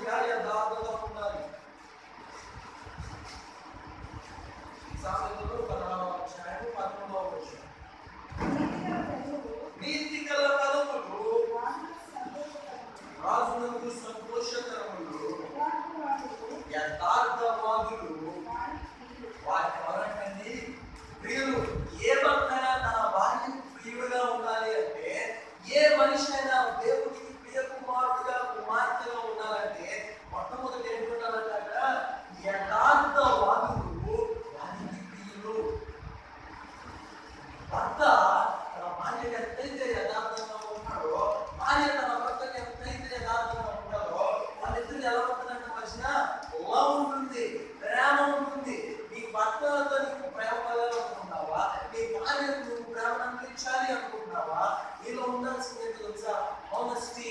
దేవుడిగా యథార్థంగా ఉండాలి సామెతలు పదహారవ అధ్యాయం పదమూడవ వచనం నీతి గల పదములు రాజులకు సంతోషకరములు యథార్థవాదులు వాటి వరకని ప్రియులు ఏ భక్తైనా తన భార్యకు ప్రియుడుగా ఉండాలి అంటే ఏ మనిషి అయినా దేవుడికి ప్రియ కుమారుడుగా కుమార్తెగా ఉండాలంటే మొట్టమొదటి ఏంటున్నారంటే అక్కడ యథార్థవాదులు వారికి ప్రియులు భర్త తన భార్యకి ఎంతైతే యథార్థంగా ఉంటాడో భార్య తన భర్తకి ఎంతైతే యథార్థంగా ఉంటాడో వాళ్ళిద్దరు ఎలా ఉంటుందంటే మధ్యన లవ్ ఉంటుంది ప్రేమ ఉంటుంది నీ భర్తతో నీకు ప్రేమ కలగాలనుకుంటున్నావా నీ భార్యకు నువ్వు ప్రేమ అందించాలి అనుకుంటున్నావా నీలో ఉండాల్సింది ఏంటో తెలుసా ఆనెస్టీ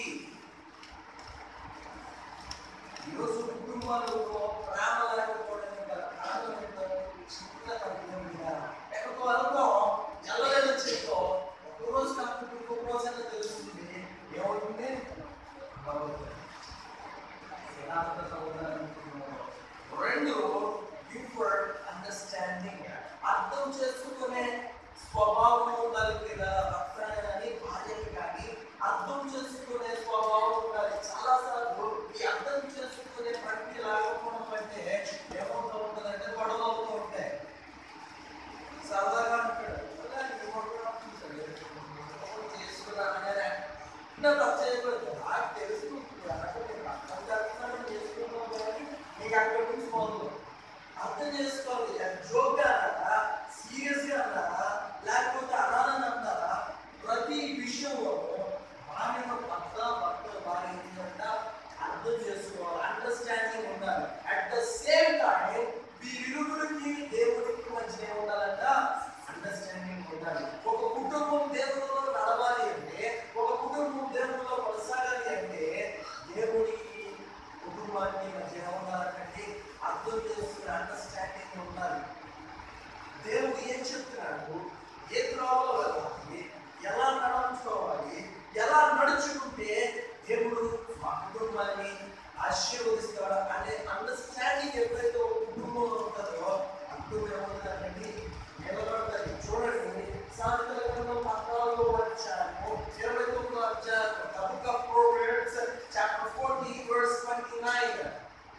ఈరోజు కుటుంబాలలో ప్రేమ లేకపోవడానికి గల కారణం ఏంటో చిన్న కనుక ఎక్కడికో వెళ్తాం వెళ్ళలేదు చేతో ఒక రోజు కాకపోతే ఇంకొక రోజు అయినా తెలుస్తుంది ఏమవుతుంది బాగుంటుంది. యథార్థత ఉండాలనుకుంటున్నాను. రెండు గిఫర్ అండర్స్టాండింగ్ అర్థం చేసుకునే స్వభావం ఉండాలి లేదా భర్త కానీ భార్యకి కానీ అర్థం చేసుకునే స్వభావం ఉండాలి చాలా సార్లు ఈ అర్థం చేసుకునే ప్రక్రియ లేకపోవడం అంటే ఏమవుతూ ఉంటుందంటే గొడవ అవుతూ ఉంటాయి సరదాగా అంటాడు "అలా నీ కొడుకు చూశాడు. కొడుకు చేసుకున్నాననే ఇంకా తప్పు చేయకూడదు నాకు తెలుసుకుంటుంది అక్కడ నేను అర్థం చేస్తున్నాను చేసుకున్నాను కానీ నీకు అక్కడి నుంచి మొదలు అర్థం చేసుకోవాలి జోక్ అన్నారా సీరియస్ గా అన్నారా లేకపోతే అనాలని అంటారా ప్రతి విషయంలో భార్య భర్త భర్త భార్య ఏంటంట అర్థం చేసుకోవాలి అండర్స్టాండింగ్ ఉండాలి అట్ ద సేమ్ టైం వీరిరువురికి దేవుడికి మధ్య ఉండాలంట అండర్స్టాండింగ్ ఉండాలి ఒక కుటుంబం దేవుడిలో నడవాలి అంటే ఒక కుటుంబం దేవుడిలో కొనసాగాలి అంటే దేవుడికి కుటుంబానికి మధ్య ఉండాలంటే అర్థం చేసుకునే అండర్స్టాండింగ్ ఉండాలి దేవుడు ఏం చెప్తున్నాడు ఏ త్రోవలో వెళ్ళాలి ఎలా నడుచుకోవాలి ఎలా నడుచుకుంటే దేవుడు మా కుటుంబాన్ని ఆశీర్వదిస్తాడు అనే అండర్స్టాండింగ్ ఎప్పుడైతే ఒక కుటుంబంలో ఉంటుందో అప్పుడు ఏమవుతుందండి నిలబడతాయి చూడండి సామెతల గ్రంథం పద్నాలుగో అధ్యాయము ఇరవై తొమ్మిదో అధ్యాయం The book of Proverbs, chapter 14, verse 29.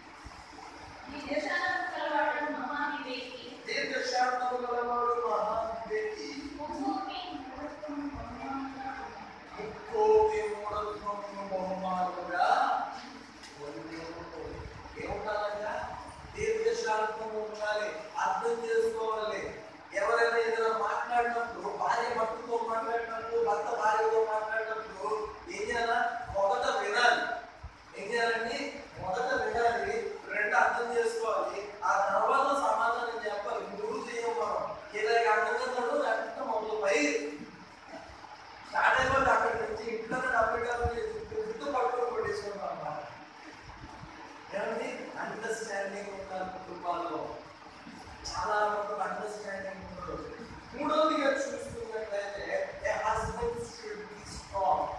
దీర్ఘశాంతము గలవాడు మహావివేకి ముక్కోటి మూఢత్వమును బహుమానుగా పొంది ఉంటుంది. ఏముండాలంట? దీర్ఘశాంతము ఉండాలి అర్థం చేసుకోవాలి ఎవరైనా ఏదైనా మాట్లాడినప్పుడు భార్య భర్తతో మాట్లాడినప్పుడు భర్త భార్యతో మాట్లాడినప్పుడు ఏం చేయాలా మొదట వినాలి ఏం చేయాలండి మొదట వినాలి రెండు అర్థం చేసుకోవాలి ఆ తర్వాత సమాధానం చెప్పాలి మూడు చేయం మనం ఇలాగ అర్థం చేస్తాడు లేకపోతే మొదలు పై స్టార్ట్ అయిపోతే అక్కడి నుంచి ఇంట్లో డబ్బు కావాలి గుర్తు పట్టుకొని కొట్టేసుకుంటాం అన్నమాట ఏమండి అండర్స్టాండింగ్ ఉండాలి కుటుంబాల్లో చాలా మంది అండర్స్టాండింగ్ ఉండదు మూడవదిగా చూసుకున్నట్లయితే a husband should be strong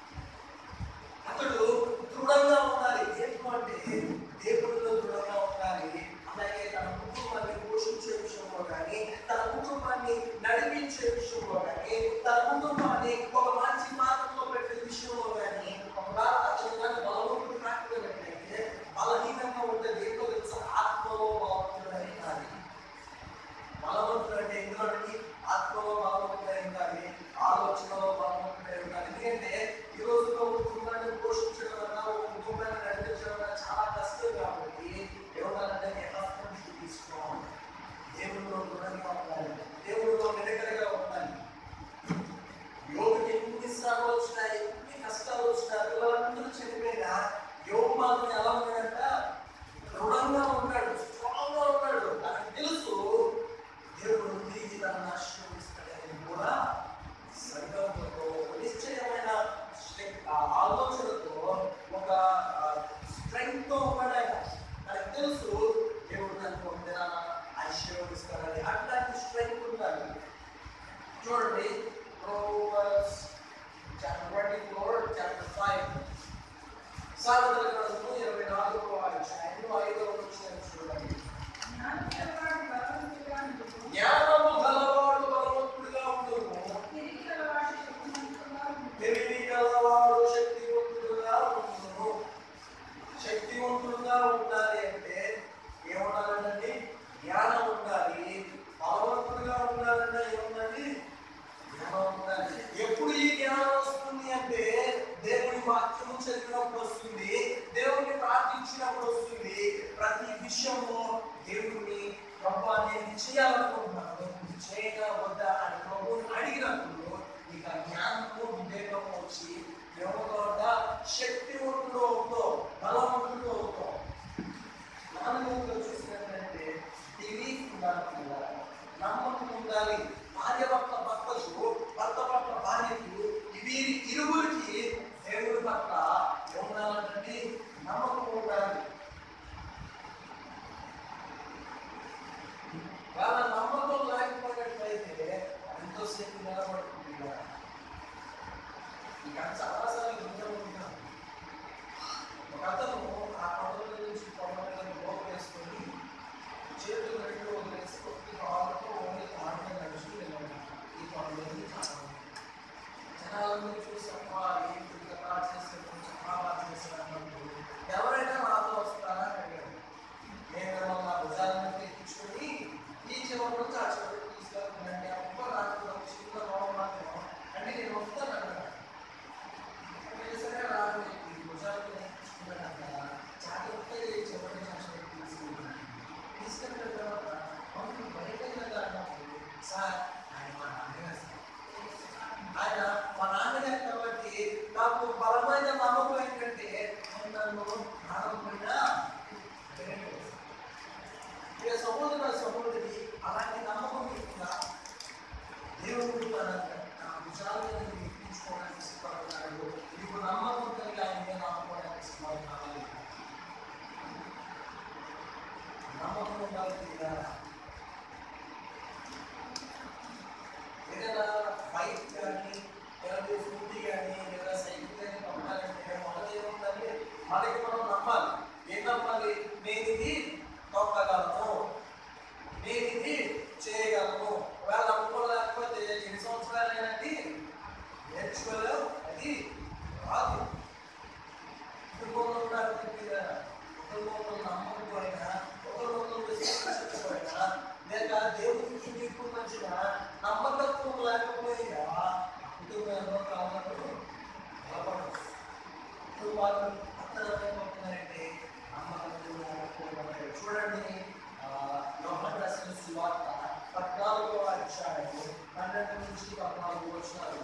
అతడు దృఢంగా ఉండాలి ఏంటంటే దేవుడిలో దృఢంగా ఉండాలి అలాగే తన కుటుంబాన్ని పోషించే విషయంలో కానీ తన కుటుంబాన్ని నడిపించే విషయంలో కానీ తన కుటుంబాన్ని ఒక మంచి మార్గంలో పెట్టే విషయంలో కానీ ఒకవేళ అతను కానీ బలవంతుడు కాకపోయినట్లయితే బలహీనంగా ఉంటే దేంట్లో తెలుసు ఆత్మలో బాగుంటుందని కాదు బలవంతుడు అంటే ఎందుకంటే ఆత్మలో బలవంతుడై ఉండాలి ఆలోచనలో బలవంతుడై ఉండాలి ఎందుకంటే ఈ రోజుల్లో ఒక కుటుంబాన్ని పోషించడం వల్ల ఒక కుటుంబాన్ని నడిపించడం వల్ల చాలా కష్టం కాబట్టి ఏమన్నారంటే హస్బెండ్ తీసుకోవాలి దేవుడిలో దృఢంగా ఉండాలి దేవుడిలో నిలకడగా ఉండాలి యోగుకి ఎన్ని శ్రమలు వచ్చినాయి ఎన్ని కష్టాలు వచ్చినా పిల్లలందరూ చనిపోయినా యోగు మాత్రం ఎలా ఉన్నాడంట దృఢంగా ఉన్నాడు స్ట్రాంగ్ గా ఉన్నాడు నాకు తెలుసు దేవుడు తిరిగి తనను ఆశీర్వదిస్తాడని కూడా సంకల్పంతో ఒక నిశ్చయమైన శక్- ఆ ఆలోచనతో ఒక స్ట్రెంగ్త్ తో ఉన్నాడు ఆయన నాకు తెలుసు దేవుడు నన్ను పొందిన ఆశీర్వదిస్తాడని అట్లాంటి స్ట్రెంగ్త్ ఉండాలి చూడండి Proverbs chapter 24, chapter 5. సామెతల గ్రంథము ఇరవై నాలుగు అధ్యాయంలో ఐదవ వచ్చిన చూడండి జ్ఞానం గలవాడు బలవంతుడుగా ఉండును. జ్ఞానము గలవాడు బలవంతుడిగా ఉండును తెలివి గలవాడు శక్తిమంతుడుగా ఉండును. తెలివి గలవాడు శక్తివంతుడుగా ఉండును శక్తివంతుడుగా ఉండాలి అంటే ఏముండాలండి జ్ఞానం ఉండాలి బలవంతుడుగా ఉండాలంటే ఏముండాలి జ్ఞానం ఉండాలి ఎప్పుడు ఈ జ్ఞానం వస్తుంది అంటే దేవుని వాక్యము చదివినప్పుడు వస్తుంది దేవుని ప్రార్థించినప్పుడు వస్తుంది ప్రతి విషయంలో దేవుని ప్రభా నేను ఇది చేయాలనుకుంటున్నాను ఇది చేయగా వద్దా అని ప్రభువుని అడిగినప్పుడు ఇక జ్ఞానము వివేకము వచ్చి ఎవరితో శక్తివంతుడు అవుతావు బలవంతుడు అవుతావు జ్ఞానంలో చూసినట్లయితే బిలీఫ్ ఉండాలి పిల్లలు. నమ్మకం ఉండాలి భార్య పట్ల భర్తకు భర్త పట్ల భార్యకు వీరి ఇరువురికి దేవుడి పట్ల ఉండాలంటే నమ్మకం ఉండాలి వాళ్ళ నమ్మకం లేకపోయినట్లయితే ఎంతోసేపు నిలబడుతుంది ఇలా. ఇక చాలాసార్లు గుర్తుంటున్నాను ఒక అతను ఆ కొండల నుంచి కొండల లోపు వేసుకొని చేతులు రెండు వదిలేసి కొద్ది కాళ్ళతో ఓన్లీ కాళ్ళని నడుచుకు వెళ్ళాడు ఈ కొండలని జనాలందరూ చూసి అమ్మా ఏంటి ఇంత బాగా చేశారు కొంచెం బాగా చేశారు అన్నప్పుడు ఎవరైనా నాతో వస్తారా అని అడిగాడు నేను మిమ్మల్ని నా భుజాలను ఎక్కించుకొని ఈ చివరి నుంచి ఆ చివరికి తీసుకెళ్తానండి అప్పుడు నాకు ఒక చిన్న రోగం మాత్రం అంటే నేను వస్తాను అన్నాడు అంటే సరే రాదు ఈ భుజాలను ఎక్కించుకున్నాడు కదా జాగ్రత్తగా ఈ చివరి నుంచి ఆ చివరికి తీసుకెళ్ళాను తీసుకెళ్ళిన తర్వాత అవును బయట కదా అన్నప్పుడు సార్ ఆయన మా నాన్నగారు సార్ ఆయన మా నాన్నగారు కాబట్టి నాకు బలమైన నమ్మకం ఏంటంటే ఆయన నన్ను ప్రాణం పైన ఇక సహోదర సహోదరి అలాంటి నమ్మకం మీకుందా దేవుడు తన నా భుజాలను ఎక్కించుకోవడానికి సిద్ధపడుతున్నాడు నీకు నమ్మకం కలిగి ఆయన మీద నమ్మకోవడానికి సిద్ధపడుతున్నాడు నమ్మకం ఉండాలి కదా ఏదైనా బైక్ కానీ లేదా స్కూటీ కానీ లేదా సైకిల్ కానీ పంపాలంటే మొదటి ఏముందంటే మనకి మనం నమ్మాలి ఏం నమ్మాలి నేను ఇది తొక్కగలను నేను ఇది చేయగలను ఒకవేళ నమ్ముకోలేకపోతే ఎన్ని సంవత్సరాలు అయినది నేర్చుకోలేవు అది రాదు కుటుంబంలో ఉన్నారు దగ్గర ఒకరికొకరు నమ్మకపోయినా ఒకరికొకరు విశ్వసించకపోయినా లేక దేవునికి నీకు మధ్యన నమ్మకత్వం లేకపోయినా కుటుంబంలో కావాలంటూ బలపడదు కుటుంబాలు అత్తరమైపోతున్నాయంటే నమ్మకత్వం లేకపోవడం చూడండి ఆ, యోహాను రాసిన సువార్త పద్నాలుగో అధ్యాయము పన్నెండు నుంచి పద్నాలుగు వచ్చినారు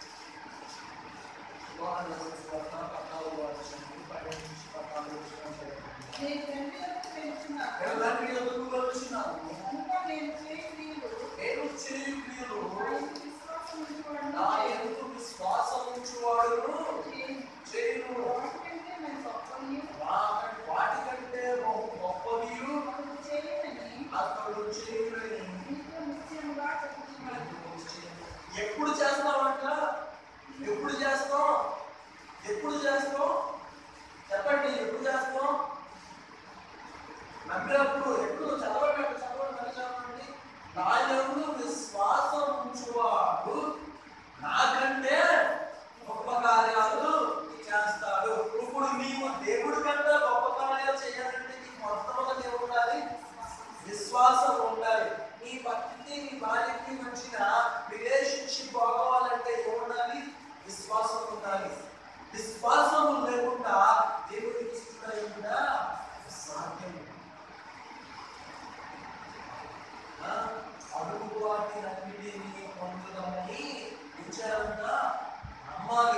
యోహాను రాసిన సువార్త పద్నాలుగో అధ్యాయము పన్నెండు నుంచి పద్నాలుగు వచ్చినారు నేను తండ్రి యొద్దకు వెళ్తున్నాను. ఎవరి ఎదురుగా వచ్చినారు కనుక నేను చేయు క్రియలు నేను చేయు క్రియలు ఆయన విశ్వాసం ఉంచువాడు నా ఎందు విశ్వాసం ఉంచువాడును చేయను. చేయును వాటికంటే నేను గొప్పవి వాటి- వాటికంటే బహు గొప్పవియు అతడు చేయనని అతడు చేయుడని నీతో నిశ్చయముగా చెప్పుచున్నాను. ఎప్పుడు చేస్తావంట ఎప్పుడు చేస్తాం ఎప్పుడు చేస్తాం చెప్పండి ఎప్పుడు చేస్తాం నమ్మినప్పుడు ఎప్పుడు చదవండి అక్కడ చదవండి మళ్ళీ చదవండి నా యందు విశ్వాసం ఉంచువాడు నాకంటే గొప్ప కార్యాలు చేస్తాడు ఇప్పుడు నీవు దేవుడి కంటే గొప్ప కార్యాలు చేయాలంటే నీకు మొట్టమొదటి ఉండాలి విశ్వాసం ఉండాలి నీ భక్తికి నీ భార్యకి మధ్యన రిలేషన్షిప్ బాగోవాలంటే ఏముండాలి విశ్వాసం ఉండాలి విశ్వాసం లేకుండా దేవుడికి ఇష్టమై ఉందా సాధ్యం ఆ, అడుగు వాటినన్నిటినీ పొందుదామని విచారంగా నమ్మాలి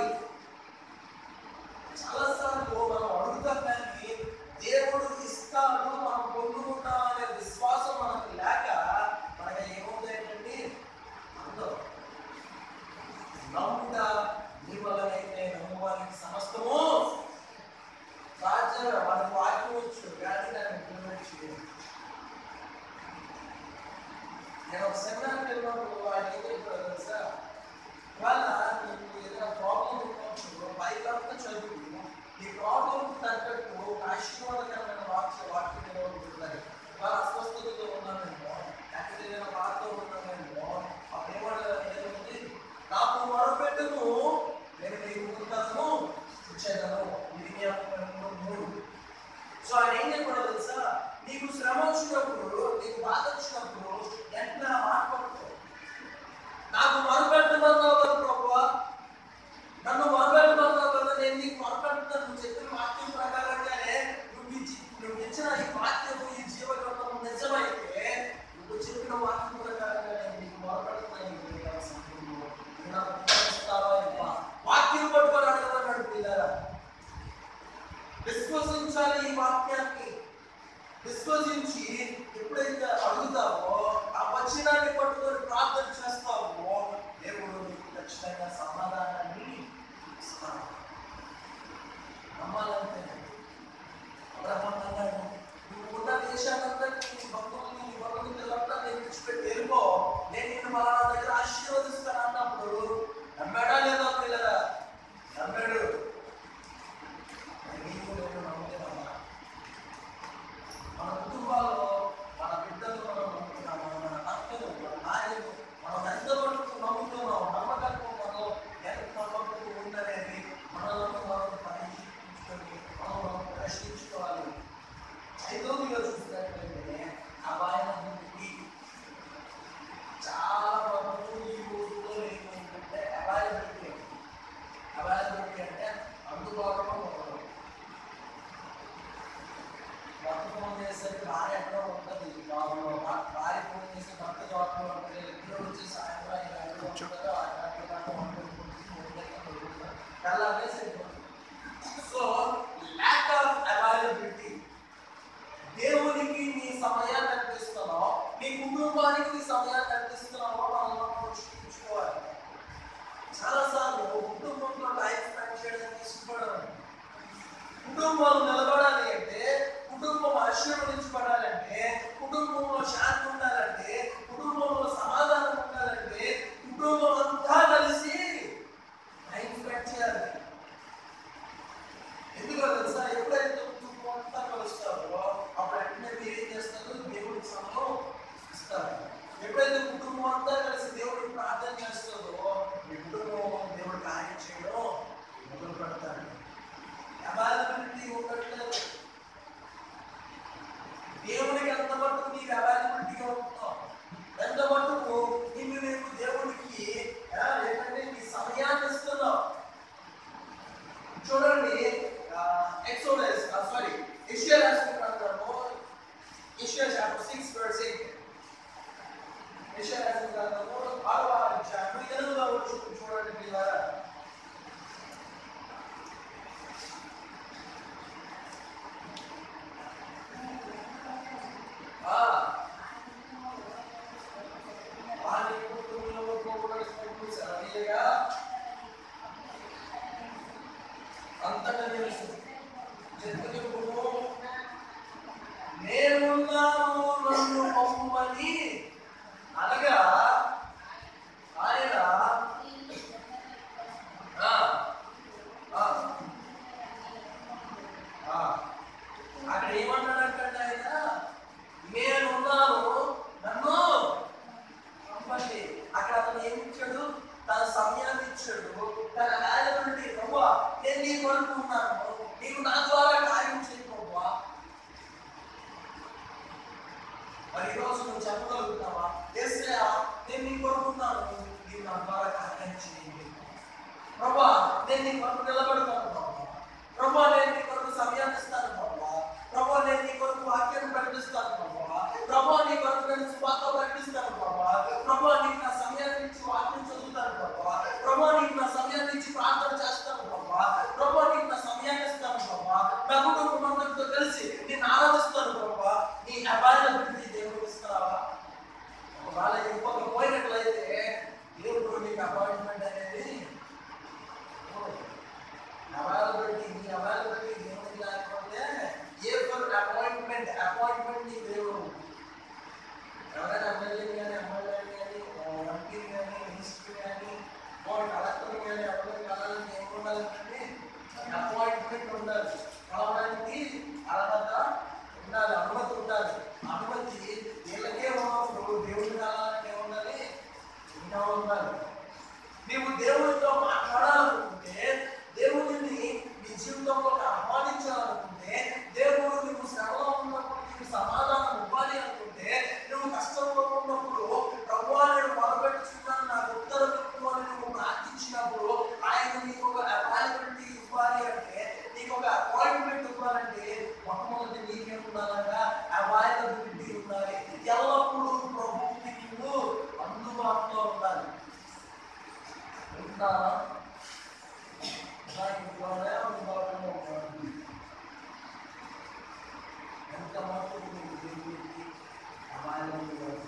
చాలాసార్లు మనం అడుగుతాం కానీ దేవుడు ఇస్తాడు మనం పొందుకుంటాం అనే విశ్వాసం మనకు లేక మనకి ఏమవుతాయంటే అందం నమ్ముట నీ వలనైతే నమ్మువానికి సమస్తము రాజ్య మనకు వాక్యం వచ్చు కానీ దాన్ని ఇంప్లిమెంట్ చేయదు నేను ఒక సెమినార్కి వెళ్ళినప్పుడు ఆయన ఏం చెప్పాడు తెలుసా ఇవాళ నీకు ఏదైనా ప్రాబ్లం ఉన్నప్పుడు బైక్ అంతా చదువు ఈ ప్రాబ్లం తగ్గట్టు ఒక ఆశీర్వాదకరమైన వాక్యం సో ఆయన ఏం చెప్పాడో తెలుసా నీకు శ్రమ వచ్చినప్పుడు నీకు బాధ వచ్చినప్పుడు వెంటనే ఆ మాట పట్టుకో నాకు మొరపెట్టమన్నావు కదా ప్రభువా నన్ను మొరపెట్టమన్నావు కదా నేను నీకు మొరపెడుతున్నాను నువ్వు చెప్పిన వాక్యం ప్రకారంగానే నువ్వు ఇచ్చి నువ్వు ఇచ్చిన ఈ వాక్యం ఈ జీవగ్రంథం నిజమైతే నువ్వు చెప్పిన వాక్యం ప్రకారంగా నేను నీకు మొరపెడుతున్నాను ఈ ఉదయకాల సమయంలో. నువ్వు నాకు ఉత్తరమిస్తావా ఇవ్వా? వాక్యం పట్టుకొని అడగమన్నాడు పిల్లరా విశ్వసించాలి ఈ వాక్యాన్ని విశ్వసించి ఎప్పుడైతే అడుగుతావో ఆ వచనాన్ని పట్టుకొని ప్రార్థన చేస్తావో దేవుడు నీకు ఖచ్చితంగా సమాధానాన్ని ఇస్తాడు నమ్మాలంటే అబ్రహం అన్నాడు నువ్వు ఉన్న దేశానంతటినీ నీ భక్తుల్ని నీ భక్తులంతా నేను విడిచిపెట్టి వెళ్ళిపో నేను నిన్ను మా దగ్గర ఆశీర్వదిస్తాను అన్నప్పుడు నమ్మాడా లేదా పిల్లరా నమ్మాడు నీవు నేను నమ్ముతున్నామా మన కుటుంబాల్లో మన బిడ్డలు మనం నమ్ముతున్నాము మన అక్కలు మన నాయకులు మనం ఎంతవరకు నమ్ముతున్నాం నమ్మకత్వం మనలో ఎంత నమ్మకం ఉందనేది మనలను మనం పరీక్షించుకొని మనం మనం ప్రశ్నించుకోవాలి ఐదోదిగా చూసినట్లయితే అపాయన భూమికి చాలా వరకు ఈ రోజుల్లో ఏమైందంటే అపాయబిలిటీ అపాయబిలిటీ అంటే అందుబాటులో ఉండదు భర్త ఫోన్ చేసేసరికి భార్య ఎక్కడో ఉంటుంది జాబ్లో భార్య ఫోన్ చేసి భర్త జాబ్లో ఉంటుంది ఇద్దరు వచ్చి సాయంత్రం ఐదు గంటలకు ఉంటారు ఆ గంటల దాకా వండుకుంటుంది అలాగే సరిపోతుంది సో ల్యాక్ ఆఫ్ అవైలబిలిటీ దేవునికి నీ సమయాన్ని అందిస్తున్నావు నీ కుటుంబానికి నీ సమయాన్ని అందిస్తున్నావు మనం మనం సృష్టించుకోవాలి చాలాసార్లు కుటుంబంలో టైం స్పెండ్ చేయడానికి ఇష్టపడడం కుటుంబాలు నిలబడాలి అంటే కుటుంబం ఆశీర్వదించబడాలంటే కుటుంబంలో శాంతి ఉండాలంటే కుటుంబంలో సమాధానం ఉండాలంటే కుటుంబం అంతా కలిసి టైం స్పెండ్ చేయాలి ఎందుకో తెలుసా ఎప్పుడైతే కుటుంబం అంతా కలుస్తారో అప్పుడు వెంటనే మీరు ఏం చేస్తారు దేవుడికి సమయం ఇస్తారు ఎప్పుడైతే కుటుంబం అంతా కలిసి దేవుడికి ప్రార్థన చేస్తుందో మీ కుటుంబం దేవుడు కార్యం చేయడం మొదలు పెడతారు అవైలబిలిటీ ఉండట్లేదు దేవునికి ఎంత మటుకు నీకు అవైలబిలిటీగా ఉంటున్నావు ఎంత మటుకు నిన్ను నీకు దేవుడికి ఆ, ఏంటంటే నీ సమయాన్ని ఇస్తున్నావు చూడండి ఎక్సోడస్ సారీ ఇషియా రాసిన గ్రంథము Isaiah chapter six verse eight Isaiah రాసిన గ్రంథము ఆరవ అధ్యాయం ఎనిమిదవ వచనం చూడండి పిల్లరా ఆ వారి కుటుంబంలో కూడా చూసారు అదేగా అంతటా తెలుసు చెప్పుకును నేనున్నాను నన్ను పంపమని అనగా ఆయన ఆ, ఆ, ఆ, అక్కడ ఏమన్నాడంటే ఆయన నేనున్నాను నన్ను పంపండి అక్కడ అతను ఏమి ఇచ్చాడు తన సమయాన్ని ఇచ్చాడు తన అవైలబిలిటీ ప్రభా నేను నీ కొరకు ఉన్నాను నీకు నా ద్వారా కార్యం చేయి ప్రభా మరి ఈరోజు నువ్వు చెప్పగలుగుతావా ఏసయ్యా నేను నీ కొరకు ఉన్నాను నీవు నా ద్వారా కార్యం చేయండి ప్రభా నేను నీ కొరకు నిలబడతాను ప్రభా ప్రభా నేను నీ కొరకు సమయాన్ని ఇస్తాను ప్రభా ప్రభా నేను నీ కొరకు వాక్యాన్ని ప్రకటిస్తాను ప్రభా ప్రభా నీ కొరకు నేను సువార్త ప్రకటిస్తాను ప్రభా ప్రభా నీకు నా సమయాన్ని ఇచ్చి వాక్యం చదువుతాను ప్రభా ప్రభా నీకు నా సమయాన్ని ఇచ్చి ప్రార్థన చేస్తాను ప్రభా ప్రభా నీకు నా సమయాన్ని ఇస్తాను ప్రభా నా కుటుంబం అందరితో కలిసి నేను ఆరాధిస్తాను ప్రభా నీ అవైలబిలిటీ దేవుడు ఇస్తావా ఒకవేళ ఇవ్వకపోయినట్లయితే దేవుడు నీకు అపాయింట్మెంట్ అనేది అవైలబిలిటీ నీ అవైలబిలిటీ దేవుడికి లేకపోతే ఏ ఫర్ అపాయింట్మెంట్ అపాయింట్మెంట్ నీ దేవుడు ఎవరైనా ఎమ్మెల్యే కానీ ఎమ్మెల్యే కానీ ఎంపీ కానీ మినిస్టర్ కానీ కలెక్టర్ కానీ ఎవరైనా కలాలని ఏమి ఉండాలంటే అపాయింట్మెంట్ ఉండాలి కలవడానికి అర్హత మొట్టమొదటి నీకే ఉండాలగా అవాయిద బుద్ధి ఉండాలి ఎల్లప్పుడూ ప్రభువుకి నీవు అందుబాటులో ఉండాలి ఉంటారా దానికి ద్వారే అందుబాటులో ఉండాలి ఎంత మటుకు నీకు దేవుడికి అవాయిదంగా ఉంటుంది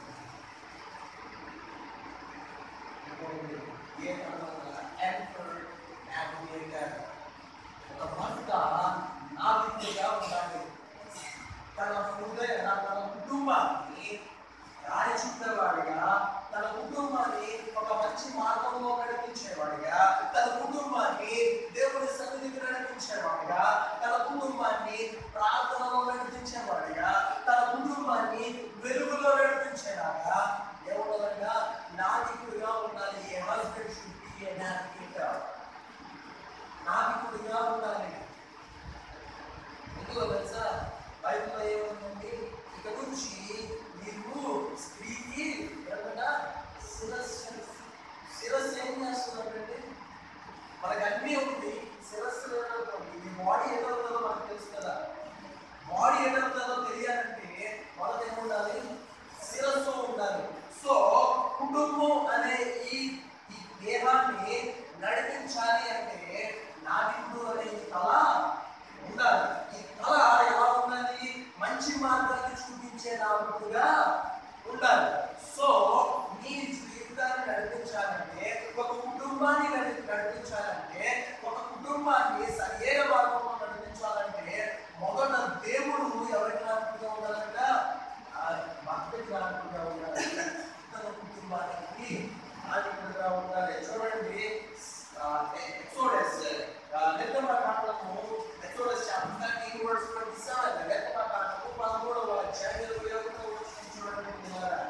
ఏ తర్వాత ఎంటర్ నావిగేటర్ ఒక భర్త నావికుడిగా ఉండాలి తన హృదయ తన కుటుంబాన్ని రాణించేవాడిగా తన కుటుంబాన్ని ఒక మంచి మార్గంలో నడిపించేవాడిగా తన కుటుంబాన్ని దేవుని సన్నిధికి నడిపించేవాడిగా తన కుటుంబాన్ని ప్రార్థనలో నడిపించేవాడిగా తన కుటుంబాన్ని వెలుగులో నడిపించేలాగా ఎవరైనా నావికుడిగా ఉండాలి a husband should be a navigator నావికుడిగా ఉండాలి ఎందుకో తెలుసా బైబిల్లో ఏముందండి ఇక నుంచి నీవు స్త్రీకి ఏమన్నా శిరస్సు శిరస్సు ఏం చేస్తున్నాడండి మనకు అన్నీ ఉంది శిరస్సు ఏదవుతుంది ఈ బాడీ ఏదవుతుందో మనకు తెలుసు కదా బాడీ ఏదవుతుందో తెలియాలంటే మనకు ఏముండాలి శిరస్సు ఉండాలి సో కుటుంబం అనే ఈ ఈ దేహాన్ని నడిపించాలి అంటే నావికుడు అనే ఈ తల ఉండాలి ఈ తల ఎలా ఉండాలి మంచి మార్గాన్ని చూపించే నావికుడుగా ఉండాలి సో నీ జీవితాన్ని నడిపించాలంటే ఒక కుటుంబాన్ని నడి- నడిపించాలంటే ఒక కుటుంబాన్ని సరైన మార్గంలో నడిపించాలంటే మొదట దేవుడు ఎవరికి నాయకుడిగా ఉండాలంట ఆ భక్తుడికి నాయకుడిగా ఉండాలి తన కుటుంబానికి నాయకుడిగా ఉండాలి చూడండి ఎక్సోడస్ నిర్గమ కాండము ఎక్సోడస్ చాప్టర్ 13 వర్స్ 27 నిర్గమ కాండము 13వ అధ్యాయం 21వ వచనం చూడండి పిల్లలారా.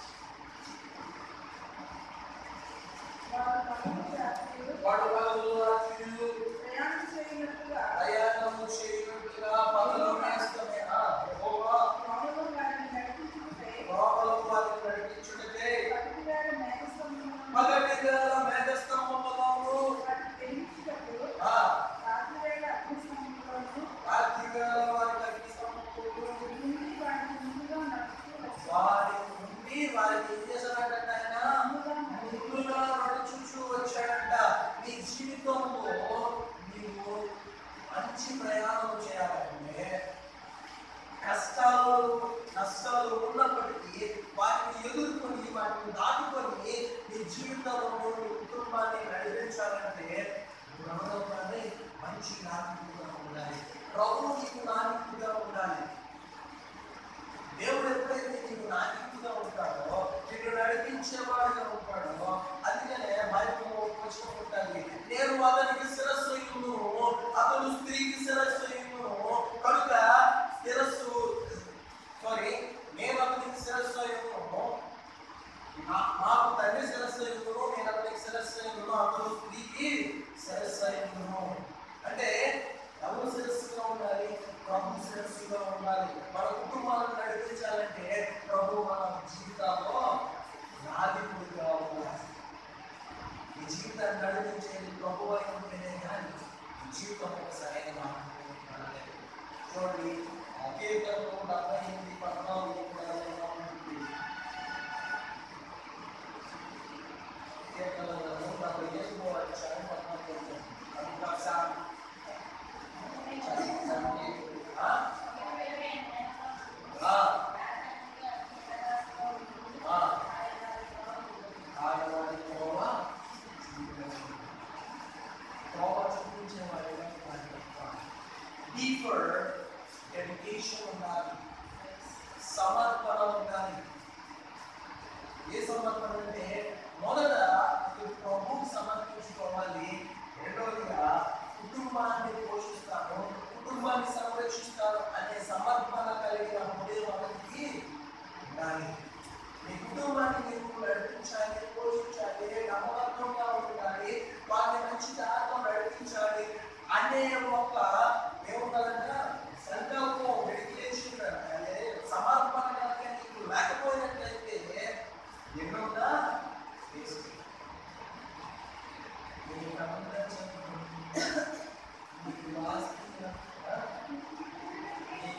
వారు పనులు రాత్రులు వాడు పగలు రాత్రులు ప్రయాణం చేయనట్టుగా ప్రయాణము చేయనట్లుగా పగలు మేస్తమేనా యెహోవా త్రోవలో వారిని నడిపించుటకై లోపల వారిని నడిపించుటకే పగటివేళ మేఘస్తంభములను పగటి వేళ మేఘస్తంభములోను వాటిని వెలిగించుటకు ఆ రాత్రివేళ అగ్నిస్తంభములను రాత్రి వేళ వారికి అగ్నిస్తంభములు నుండి వాటిని ముందుగా నడుస్తూ వచ్చారు. వారి నుండి వారికి ఏం చేశాడంట ఆయన ముందుగా నడుచుచూ వచ్చాడంట నీ జీవితంలో నీవు మంచి ప్రయాణం చేయాలంటే కష్టాలు నష్టాలు ఉన్నప్పటికీ వాటిని ఎదుర్కొని వాటిని దాటుకొని నీ జీవితంలో నీ కుటుంబాన్ని నడిపించాలంటే ప్రభుత్వాన్ని మంచి నాయకుడిగా ఉండాలి ప్రభు నీకు నాయకుడిగా ఉండాలి దేవుడు ఎప్పుడైతే నీకు నాయకుడిగా ఉంటాడో నిన్ను నడిపించేవాడుగా ఉంటాడో అందుకనే బైబిల్లో ఒక వచనం ఉంటుంది నేను అతనికి శిరస్సు అయ్యును అతడు స్త్రీకి శిరస్సు అయ్యును కనుక శిరస్సు సారీ నేను అతనికి శిరస్సు అయ్యును నా- నాకు తండ్రి శిరస్సు అయ్యును నేను అతనికి శిరస్సు అయ్యును అతడు స్త్రీకి శిరస్సు అయ్యును అంటే ఎవరు శిరస్సుగా ఉండాలి ప్రభు శిరస్సుగా ఉండాలి మన కుటుంబాలను నడిపించాలంటే ప్రభు మన జీవితాల్లో నాదికుడిగా ఉండాలి ఈ జీవితాన్ని నడిపించేది ప్రభు అయి ఉంటేనే కానీ ఈ జీవితం ఒక సరైన మార్గంలో నడవలేదు. చూడండి ఆ కీర్తనలో డెబ్బై ఎనిమిది పద్నాలుగు కూడా ఎలా ఉంటుంది కీర్తనలో డెబ్బై ఎనిమిది వచ్చారు పద్నాలుగు వచ్చారు అది ఒకసారి ఆ? ఆ. ఆ. ఆడవారి త్రోవ త్రోవ చూపించేవాడిగా డీపర్ డెడికేషన్ ఉండాలి సమర్పణ ఉండాలి ఏ సమర్పణ అంటే మొదట ఇది ప్రభువుకి సమర్పించుకోవాలి రెండవదిగా కుటుంబాన్ని పోషిస్తాను కుటుంబాన్ని సంరక్షిస్తాను అనే సమర్పణ కలిగిన హృదయం అతనికి ఉండాలి మీ కుటుంబాన్ని మీరు నడిపించాలి పోషించాలి నమ్మకంగా ఉండాలి వారిని మంచి దారిలో నడిపించాలి అనే ఒక ఏముండాలంట సంకల్పం డెడికేషన్ అంటే సమర్పణ కనుక నీకు లేకపోయినట్లయితే ఎన్నుందా వేస్ట్ మీకు సంబంధించిన మీకు ఆస్తి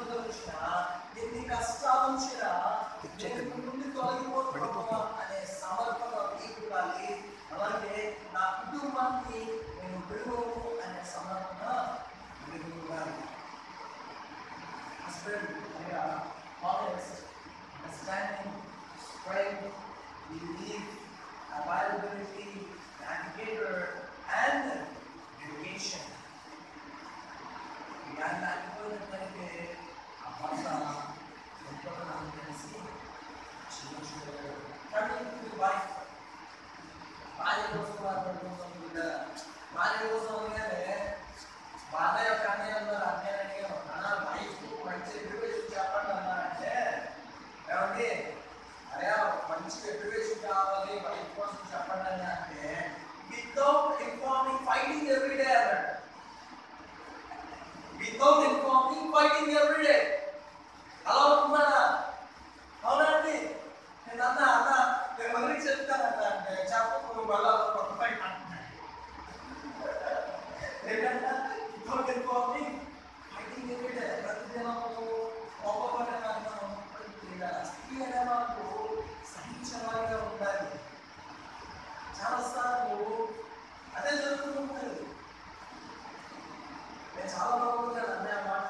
ఇబ్బందులు వచ్చినా ఎన్ని కష్టాలు వచ్చినా నేను నుండి తొలగిపోతున్నావా అనే సమర్పణ నీకు ఉండాలి అలాగే నా కుటుంబాన్ని నేను విడువను అనే సమర్పణ నీకు ఉండాలి husband లేదా fathers understanding strength belief availability navigator and dedication ఇవన్నీ లేకపోయినట్లయితే ఆ భర్త ఎంతో నాకు తెలిసి క్షమించగలడు కానీ ఇప్పుడు వైఫ్ భార్య కోసం మాట్లాడుకుంటాం కదా భార్య కోసం అనగానే భార్య యొక్క అన్నయ్య ఉన్నారు అన్నయ్య అడిగాను అన్న వైఫ్ మంచి ఎడ్యుకేషన్ చెప్పండి అన్నా అంటే ఏమండి అరే మంచి ఎడ్యుకేషన్ కావాలి వైఫ్ కోసం చెప్పండి అని అంటే వితౌట్ ఇన్ఫార్మింగ్ ఫైటింగ్ ఎవ్రీడే అన్నాడు వితౌట్ ఇన్ఫార్మింగ్ ఫైటింగ్ ఎవ్రీడే అలా ఉంటున్నాడా అవునండి నేను అన్నా అన్న నేను మళ్ళీ చెప్తానన్నా అంటే చెప్పకు మళ్ళా ఒక ఫైట్ అంటున్నాడు ఏంటంటే వితౌట్ ఇన్ఫార్మింగ్ ఫైటింగ్ ఎవ్రీడే ప్రతిదినము ఒక్కొక్కటి స్త్రీ అనే వాళ్ళు సహించవారిగా ఉండాలి చాలాసార్లు అదే జరుగుతూ ఉంటుంది నేను చాలా బాగుంటాను అనే మాట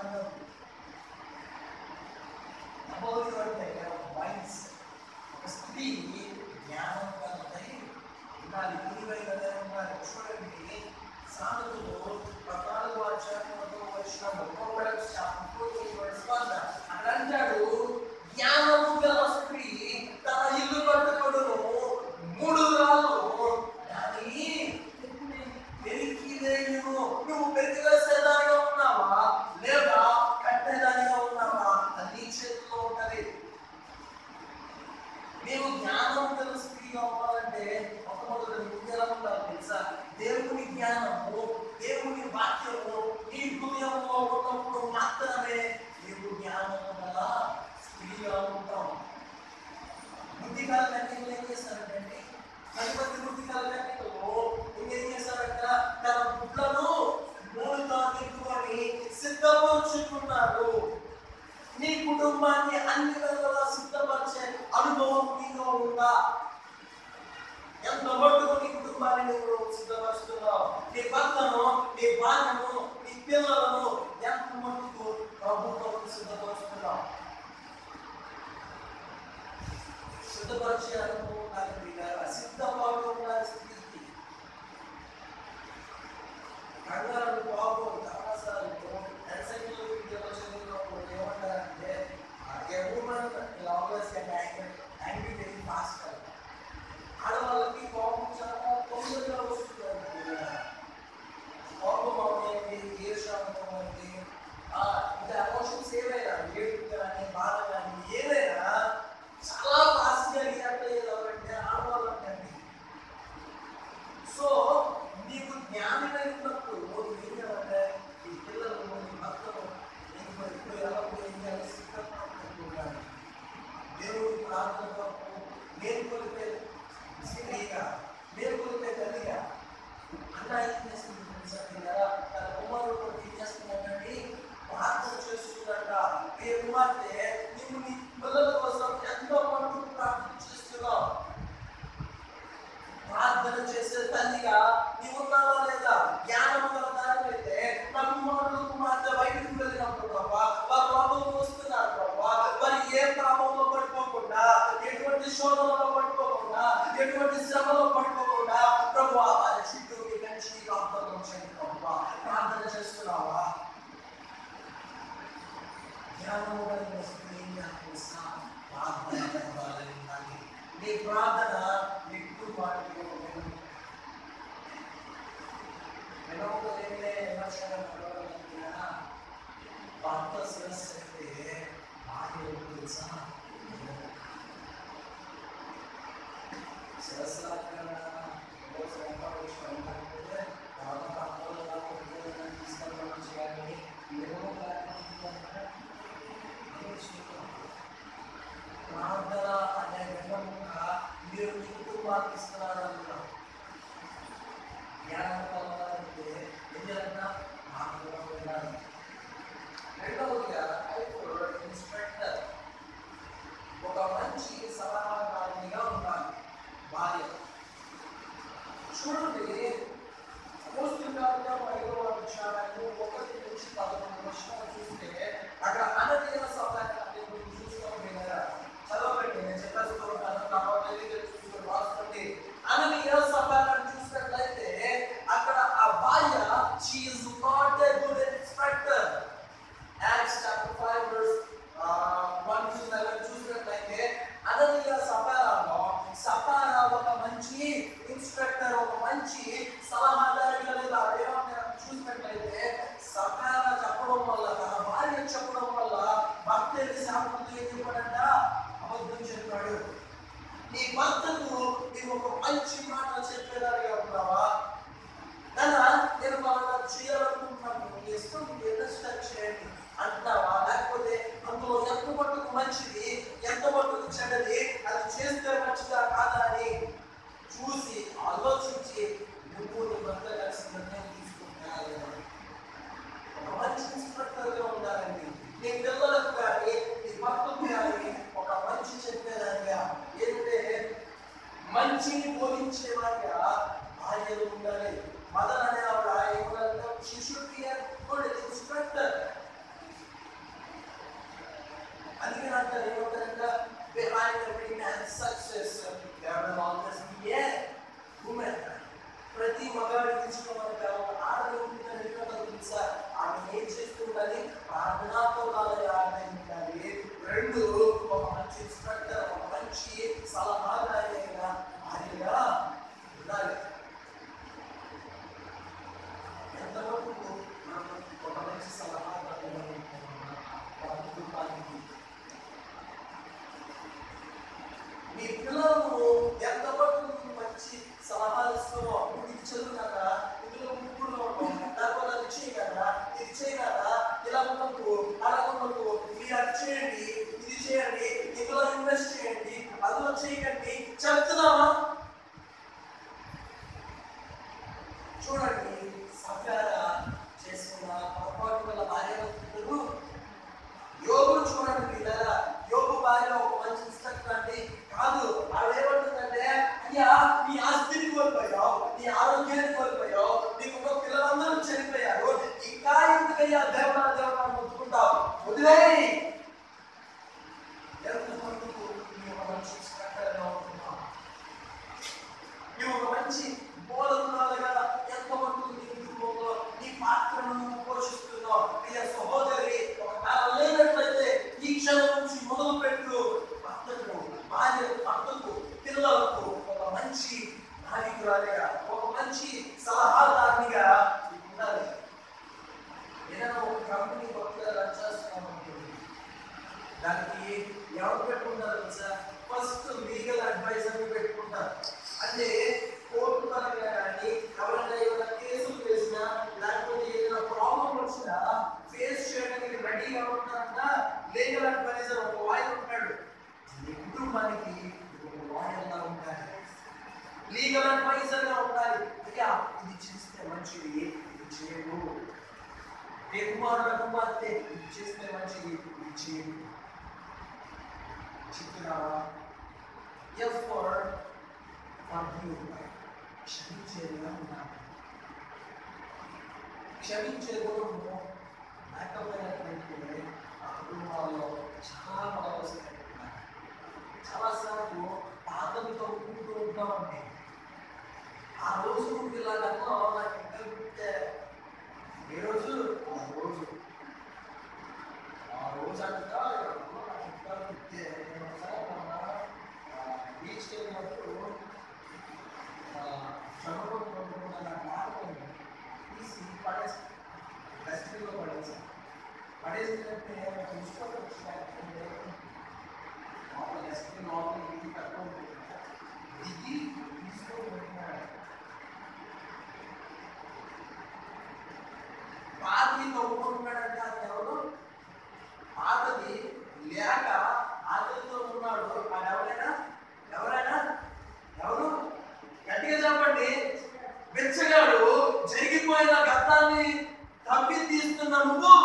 అబౌట్ అంటే మైండ్స్ ఒక స్త్రీ జ్ఞానవంతమై ఉండాలి గురువైనదే ఉండాలి చూడండి సామెతలు పద్నాలుగు అధ్యాయంలో వచ్చిన ప్రోవర్బ్స్ చాప్టర్ వర్స్ వన్ అక్కడ అంటాడు జ్ఞానము గల స్త్రీ తన ఇల్లు కట్టుకొనును మూడు రాళ్ళు దాని పెరిగిదేయును నువ్వు పెరిగివేసేదానిగా ఉన్నావా లేదా కట్టేదానిగా ఉన్నావా అది నీ చేతిలో ఉంటది నీవు జ్ఞానం గల స్త్రీగా అవ్వాలంటే మొట్టమొదటి నువ్వు ఎలా ఉండాలి తెలుసా దేవుని జ్ఞానము దేవుని వాక్యము నీ హృదయంలో ఉన్నప్పుడు మాత్రమే నీవు జ్ఞానము గల స్త్రీగా ఉంటావు బుద్ధి కాల కన్నీళ్ళు ఏం చేస్తారంటే పది మంది బుద్ధి కాల కన్నీళ్ళు ఇంకేం చేస్తారంట తన గుడ్లను మూడుతో నింపుకొని సిద్ధపరుచుకున్నారు నీ కుటుంబాన్ని అన్ని విధాలా సిద్ధపరిచే అనుభవం నీలో ఉందా ఎంత మట్టుకు నీ కుటుంబాన్ని నువ్వు సిద్ధపరుస్తున్నావు నీ భర్తను నీ భార్యను నీ పిల్లలను ఎంత మట్టుకు ప్రభుత్వం సిద్ధపరుస్తున్నావు సిద్ధపరిచే అనుభవం నాకు మీరా సిద్ధపాటు ఉండాలి స్థితికి కంగారు బాబు చాలాసార్లు ఎన్సైక్లో వీడియోలో చదివినప్పుడు ఏమంటారంటే a women always get angry angry very fast ఆడవాళ్ళకి కోపం చాలా తొందరగా వస్తుంది అనుకుంటున్నాను. కోపం అవుతుంది ఈర్ష్యం అవుతుంది ఇంకా ఎమోషన్స్ ఏవైనా ఏడుపు కానీ బాధ కానీ ఏదైనా చాలా ఫాస్ట్గా రియాక్ట్ అయ్యేదామంటే ఆడవాళ్ళు అంటే సో నీకు జ్ఞానమై ఉన్నప్పుడు నువ్వు ఏం చేయాలంటే ఈ పిల్లలు నీ భక్తులు నీకు ఇప్పుడు ఎలా ఏం చేయాలి సిద్ధపడుతుంటాను దేవుడి ప్రార్థనతో మేల్కొలిపే స్త్రీగా మేల్కొలిపే తల్లిగా అన్న ఏం చేస్తుంది తెలుసా పిల్లరా తన కుమారుడు ఏం చేస్తున్నాడండి ప్రార్థన చేస్తుందంట ఏ కుమార్తె నీవు నీ పిల్లల కోసం ఎంతో మటుకు ప్రార్థన చేస్తున్నావు ప్రార్థన చేసే తల్లిగా నీవు ఉన్నావా లేదా జ్ఞానం గల దానివైతే నా కుమారుడు కుమార్తె బయటకు వెళ్ళినప్పుడు ప్రభా వారు లోపలికి వస్తున్నారు ప్రభా వారు ఏ పాపంలో పడిపోకుండా ఎటువంటి శోధనలో పడిపోకుండా ఎటువంటి శ్రమలో పడిపోకుండా ప్రభు వారి చుట్టూ నీ కంచి ప్రార్థన చేయండి ప్రభా ప్రార్థన చేస్తున్నావా జ్ఞానము కలిగిన స్త్రీ నాకు సా ప్రార్థన చేయాలని ఉండాలి. నీ ప్రార్థన నీ కుటుంబానికి ఒక వెలుగు. వెలుగు లేనిదే విమర్శగా నడవగలుగుతున్నా? భర్త శిరస్సు అయితే భార్య ఎవరు తెలుసా? శిరస్సు లాక్కడా, రోజు వెనకాల విషయం ఏంటంటే, తర్వాత పక్కన వాళ్ళు ఉద్యోగం తీసుకెళ్ళడం చేయాలి. ఏమో లేకపోతే ప్రార్థన అనే వెన్నముక మీరు మీ కుటుంబానికి ఇస్తున్నారన్న జ్ఞానం పొందాలంటే ఏం చేయాలన్నా ప్రార్థన ఉండాలి రెండవదిగా ఐదు భార్యతో ఏం చెప్పాడంట అబద్ధం చెప్పాడు నీ భర్తకు నీవు ఒక మంచి మాట చెప్పేదానిగా ఉన్నావా నాన్న నేను బాగా చేయాలనుకుంటున్నాను నీ ఇష్టం నీకు ఎంత ఇష్టం చేయండి అంటున్నావా లేకపోతే అందులో ఎంత మట్టుకు మంచిది ఎంత మట్టుకు చెడ్డది అది చేస్తే మంచిదా కాదా అని చూసి ఆలోచించి నువ్వు నీ భర్త కలిసి నిర్ణయం తీసుకుంటున్నాను ఒక మంచి ఇన్స్ట్రక్టర్గా ఉండాలండి నీ పిల్లలకు కానీ నీ భర్తకు కానీ ఒక మంచి చెప్పేదానిగా ఏంటంటే మంచిని బోధించేవాడిగా భార్యలు ఉండాలి మదన్ అనే ఆవిడ ఏమన్నా శిశుడి గుడ్ ఇన్స్ట్రక్టర్ అందుకే అంటారు ఏమంటారంట behind every man success there will always be a women ప్రతి మగాడి తీసుకోవాలి ఒక ఆడది ఉంటుందని ఎక్కడ తెలుసా ఆమె ఏం చేస్తుండాలి ప్రార్థనాత్మకాలుగా ఆడది ఉండాలి రెండు ఒక మంచి ఇన్స్ట్రక్టర్ ఒక మంచి సలహాదారుగా భార్యగా ఉండాలి ఎంతవరకు మనం ఒక మంచి సలహాదారుగా ఉంటున్నామా మన కుటుంబానికి మీ పిల్లలకు ఎంత మటుకు మంచి సలహాలు ఇస్తామో నువ్వు ఇది చదువు కదా ఇందులో ముగ్గురులో ఉంటాం లేకపోతే అది చేయి కదా ఇది చేయి కదా ఇలా ఉండకు అలా ఉండకు మీరు అది చేయండి ఇది చేయండి ఇందులో ఇన్వెస్ట్ చేయండి అందులో చేయకండి చెప్తున్నామా చూడండి సఫ్యారా చేసుకున్న పొరపాటు వల్ల భార్య భర్తలు యోగును చూడండి పిల్లరా యోగు భార్య ఒక మంచి ఇన్స్ట్రక్టర్ అండి కాదు ఆవిడ ఏమంటుందంటే అయ్యా నీ ఆస్తిని కోల్పోయావు నీ ఆరోగ్యాన్ని కోల్పోయావు నీకు ఒక పిల్లలందరూ చనిపోయారు ఇంకా ఎందుకయ్యా దేవనా దేవనా ముట్టుకుంటావు వదిలేయి ఎంత మటుకు నీ ఒక మంచి ఇన్స్ట్రక్టర్గా ఉంటున్నావు నీవు ఒక మంచి బోధకురాలుగా ఎంత మటుకు నీ కుటుంబంలో నీ పాత్రను నువ్వు పోషిస్తున్నావు ప్రియ సహోదరి ఒక కాలం లేనట్లయితే ఈ క్షణం నుంచి మొదలు పెట్టు భర్తకు భార్య భర్తకు పిల్లలకు ఒక మంచి నాయకురాలిగా ఒక మంచి సలహాదారునిగా నీవు ఉండాలి ఏదైనా ఒక కంపెనీ కొత్తగా రన్ చేస్తున్నామనుకోండి దానికి ఎవరు పెట్టుకుంటారు తెలుసా ఫస్ట్ లీగల్ అడ్వైజర్ పెట్టుకుంటారు అంటే కోర్టు పరంగా కానీ ఎవరైనా ఏమైనా కేసులు వేసినా లేకపోతే ఏదైనా ప్రాబ్లం వచ్చినా ఫేస్ చేయడానికి రెడీగా ఉంటారంట లీగల్ అడ్వైజర్ ఒక లాయర్ ఉంటాడు మీ కుటుంబానికి ఒక లాయర్గా ఉండాలి లీగల్ అడ్వైజర్ గా ఉండాలి అయ్యా ఇది చేస్తే మంచిది ఇది చేయకు ఏ కుమారుడు కుమార్తె ఇది చేస్తే మంచిది ఇది చేయకు చెప్తున్నావా ఎఫ్ ఫర్ ఫర్గివ్ క్షమించేదిగా ఉన్నాను క్షమించే గుణము లేకపోయినట్లయితే ఆ కుటుంబాల్లో చాలా అవసరం చాలాసార్లు పాతలతో ఉంటూ ఉంటామండి ఆ రోజు నువ్వు ఇలాగన్నా నాకు ఇంకా గుర్తే ఏ రోజు ఆ రోజు ఆ రోజు అంట ఎవరో నాకు ఇంకా గుర్తే నేను ఒకసారి మొన్న బీచ్కి వెళ్ళినప్పుడు చదువుకొని కొనుక్కున్న నా జ్ఞాపకం తీసి పడేసి డస్ట్బిన్లో పడేసి పడేసినట్టే ఒక ఇష్టం వచ్చినట్టు లోపల డస్ట్బిన్ లోపల ఇంటి తక్కువ దిగి తీసుకొని పెట్టినాడు పాతి నవ్వుకుంటున్నాడంటే అది ఎవరు పాతది లేక ఆకలితో ఉన్నాడు అది ఎవరైనా ఎవరైనా ఎవరు గట్టిగా చెప్పండి బిచ్చగాడు జరిగిపోయిన గతాన్ని తప్పి తీస్తున్న నువ్వు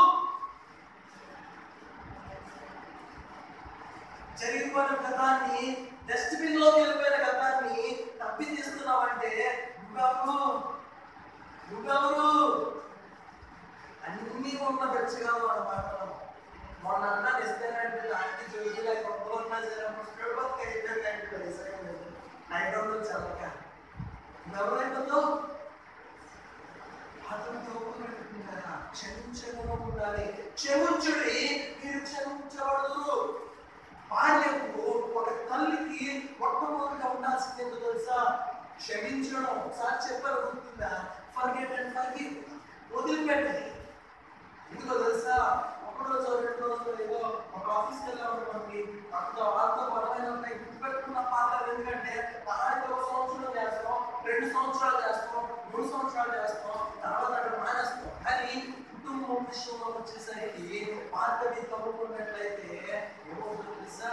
జరిగిపోయిన గతాన్ని డస్ట్బిన్ లోకి వెళ్ళిపోయిన గతాన్ని తప్పి తీస్తున్నావంటే నువ్వెవరు నువ్వెవరు అన్ని ఉన్న బెచ్చగాలు అనమాట మొన్న అన్నా ఇస్తానంటే లాంటి జోగి లేక ఉన్నా సరే పుష్పకి అయిపోయిందంటే నైట్ రోజు చల్లక ఎవరైతుందో అతనితో పెట్టుకుంటారా క్షమించకుండా ఉండాలి క్షమించుడి మీరు క్షమించబడదు భార్యకు ఒక తల్లికి మొట్టమొదటిగా ఉండాల్సింది ఏంటో తెలుసా క్షమించడం ఒకసారి చెప్పారు గుర్తుందా ఫర్గెట్ అండ్ ఫర్గివ్ వదిలిపెట్టండి ఎందుకో తెలుసా ఒక రోజు రెండు రోజులు ఏదో ఒక ఆఫీస్కి వెళ్ళాము అంత వాళ్ళతో బలమైన ఉంటాయి గుర్తుపెట్టుకున్న పాత్రలు ఎందుకంటే తరానికి ఒక సంవత్సరం చేస్తాం రెండు సంవత్సరాలు చేస్తాం మూడు సంవత్సరాలు చేస్తాం తర్వాత అక్కడ మానేస్తాం కానీ కుటుంబం విషయంలో వచ్చేసరికి పాతవి తవ్వుకున్నట్లయితే ఏమవుతుందో తెలుసా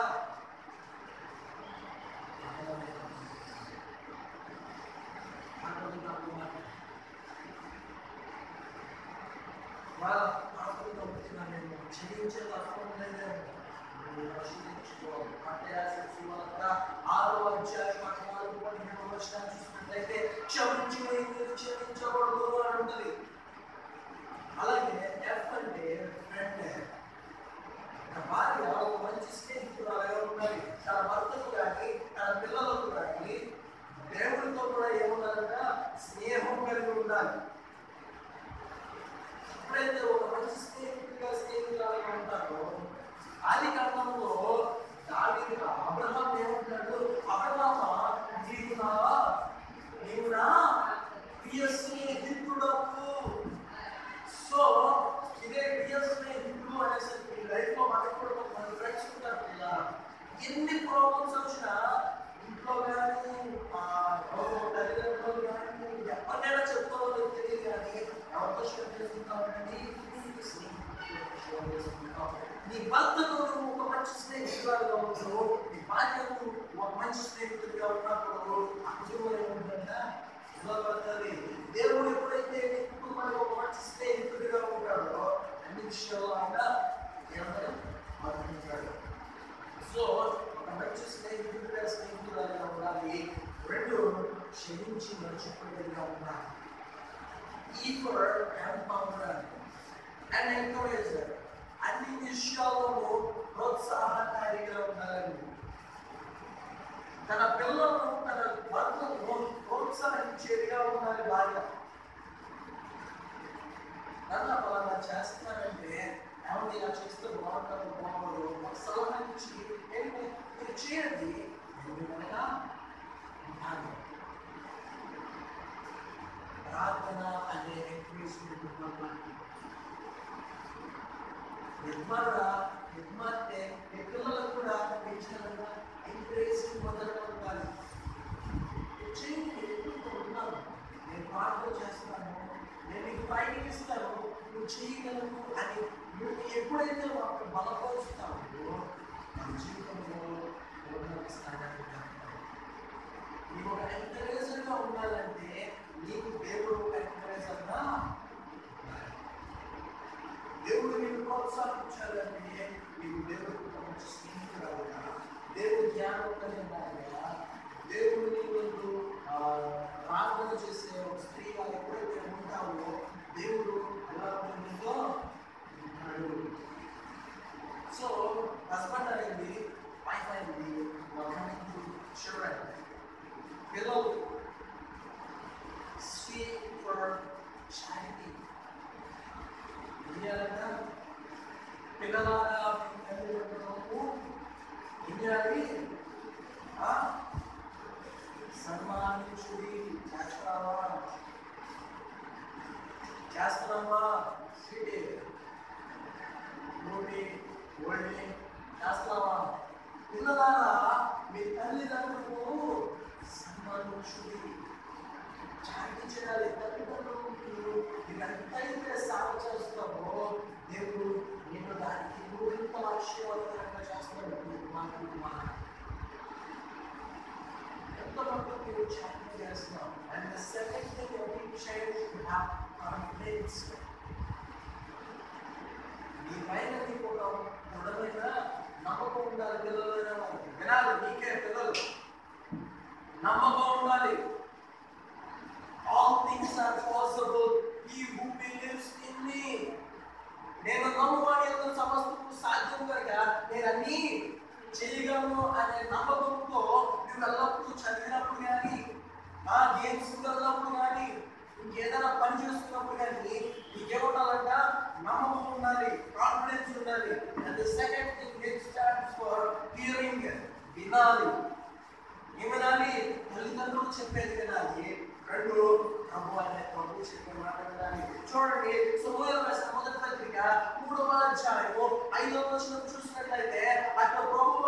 వాళ్ళ పాపలు తప్పుతున్నా నేను క్షమించే తత్వం లేదేమో నువ్వు రక్షించుకోవాలి మత్తయి సువార్త ఆరో అధ్యాయం పద్నాలుగు పదిహేను వచనాలు చూసినట్లయితే క్షమించిన మీరు క్షమించకూడదు అని ఉంటుంది అలాగే ఎఫ్ అంటే ఫ్రెండ్ తన భార్య ఒక మంచి స్నేహితురాలుగా ఉండాలి తన భర్తకు కానీ తన పిల్లలకు కానీ దేవుడితో కూడా ఏముండాలంట స్నేహం కలిగి ఉండాలి ఎప్పుడైతే ఒక మంచి స్నేహితుడిగా స్నేహితురాలుగా ఉంటారో ఆది కాలంలో దావీదు అబ్రహాం ఏమంటాడు అబ్రహామా నీవు నా నీవు నా ప్రియ స్నేహితుడవు సో ఇదే ప్రియ స్నేహితుడు అనేసరికి లైఫ్ లో మనకు కూడా మన ఫ్రెండ్స్ ఉంటారు ఇలా ఎన్ని ప్రాబ్లమ్స్ వచ్చినా ఇంట్లో కానీ తల్లిదండ్రులు కానీ ఎవరినైనా చెప్పుకోవాలో తెలియదు కానీ ఎవరితో షేర్ చేసుకుంటామండి నీ భర్తతో నువ్వు ఒక మంచి స్నేహితురాలుగా ఉంచు నీ భార్యకు ఒక మంచి స్నేహితుడిగా ఉన్నప్పుడు ఆ కుటుంబం ఏముంటుందా నిలబడుతుంది దేవుడు ఎప్పుడైతే నీ కుటుంబానికి ఒక మంచి స్నేహితుడిగా ఉంటాడో అన్ని విషయాల్లో ఆయన ఏమంటారు ఆనందించాడు సో ఒక మంచి స్నేహితుడిగా స్నేహితురాలుగా ఉండాలి రెండు క్షమించి మర్చిపోయేదిగా ఉండాలి ఈక్వల్ ఎంపవర్ అండ్ ఎంకరేజర్ అన్ని విషయాలను ప్రోత్సాహకారిగా ఉండాలని తన పిల్లలను తన భర్తను ప్రోత్సహించేదిగా ఉండాలి భార్య నన్ను అలా చేస్తున్నానంటే ఏమన్నా ఇలా చేస్తే బాగుంటుంది బాగుండదు ఒక సలహా ఇచ్చి ఏంటి మీరు చేయండి నేను కనుక ఉంటాను ప్రార్థన అనే ఎంకరేజ్మెంట్ ఉన్నటువంటి నిర్మాణ నిర్మాతే మీ పిల్లలకు కూడా పెంచాలన్నా ఎంకరేజింగ్ మొదలుగా ఉండాలి చేయండి ఎదుగుతూ ఉన్నాను నేను ప్రార్థన చేస్తాను నేను నీకు పైకి ఇస్తాను నువ్వు చేయగలవు అని నువ్వు ఎప్పుడైతే వాళ్ళకి బలపరుస్తావో నీ జీవితంలో ఉన్నత స్థానానికి వెళ్తావు. నీవు ఒక ఎంకరేజర్గా ఉండాలంటే నీకు దేవుడు ఒక ఎంకరేజర్గా ఉండాలి దేవుడు నేను ప్రోత్సహించాలంటే నీకు దేవుడికి ఒక మంచి స్నేహితురాలుగా దేవుడు జ్ఞానం కలిగి ఉండాలిగా దేవుడు నీకు ఆ, ప్రార్థన చేసే ఒక స్త్రీగా ఎప్పుడైతే ఉంటావో దేవుడు ఎలా ఉంటుందో ఉంటాడు సో హస్బెండ్ అనేది వైఫ్ అనేది చిల్డ్రన్ పిల్లలు స్పీక్ ఫర్ చారిటీ చేయాలంటే పిల్లలారా మీ తల్లిదండ్రులకు ఏం చేయాలి ఆ? సన్మానించుడి చేస్తావా చేస్తున్నావా సిటీ నోటి ఓల్డి చేస్తావా పిల్లలారా మీ తల్లిదండ్రులకు సన్మానించుడి చాటి చేయాలి తల్లిదండ్రులకు నీకు ఎంతైతే సేవ చేస్తావో దేవుడు నేను దానికి నూరింత ఆశీర్వాదకరంగా చేస్తాడు నీకు మాకు మా ఎంత మటుకు నీవు చాటి చేస్తున్నావు and the second thing every child should have confidence నీ పైన నీకు ఒక దృఢమైన నమ్మకం ఉండాలి పిల్లలైన వాళ్ళకి వినాలి నీకే పిల్లలు నమ్మకం ఉండాలి all things are possible he who believes in me నేను నమ్మువాడి యొక్క సమస్తము సాధ్యం కనుక నేను అన్ని చేయగలను అనే నమ్మకంతో నువ్వు ఎల్లప్పుడూ చదివినప్పుడు కానీ ఆ గేమ్స్ వెళ్ళినప్పుడు కానీ ఇంకేదైనా పని చేస్తున్నప్పుడు కానీ నీకేముండాలంట నమ్మకం ఉండాలి కాన్ఫిడెన్స్ ఉండాలి and the second thing it stands for hearing వినాలి ఏమనాలి తల్లిదండ్రులు చెప్పేది వినాలి రెండు ప్రభు అనే ప్రభు చెప్పే మాట వినాలి చూడండి సమూహం రాసిన మొదటి పత్రిక మూడవ అధ్యాయము ఐదవ వచనం చూసినట్లయితే అక్కడ ప్రభు